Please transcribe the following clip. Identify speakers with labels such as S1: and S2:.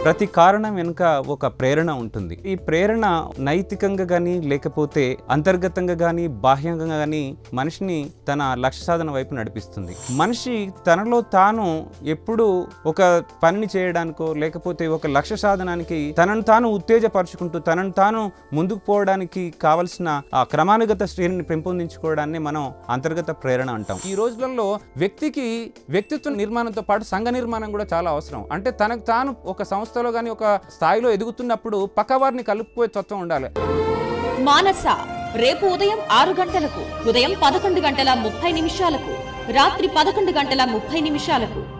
S1: ప్రతి కారణం వెనుక ఒక ప్రేరణ ఉంటుంది ఈ ప్రేరణ నైతికంగా కానీ లేకపోతే అంతర్గతంగా కానీ బాహ్యంగా కానీ మనిషిని తన లక్ష్య సాధన వైపు నడిపిస్తుంది మనిషి తనలో తాను ఎప్పుడు ఒక పనిని చేయడానికో లేకపోతే ఒక లక్ష్య సాధనానికి తనను తాను ఉత్తేజపరుచుకుంటూ తనను తాను ముందుకు పోవడానికి కావలసిన ఆ క్రమానుగత శ్రేణిని పెంపొందించుకోవడాన్ని మనం అంతర్గత ప్రేరణ అంటాం
S2: ఈ రోజులలో వ్యక్తికి వ్యక్తిత్వ నిర్మాణంతో పాటు సంఘ నిర్మాణం కూడా చాలా అవసరం అంటే తనకు తాను ఒక సంస్థలో కానీ ఒక స్థాయిలో ఎదుగుతున్నప్పుడు పక్కవారిని కలుపుకోే తత్వం ఉండాలి
S3: మానస రేపు ఉదయం ఆరు గంటలకు ఉదయం పదకొండు గంటల ముప్పై నిమిషాలకు రాత్రి పదకొండు గంటల ముప్పై నిమిషాలకు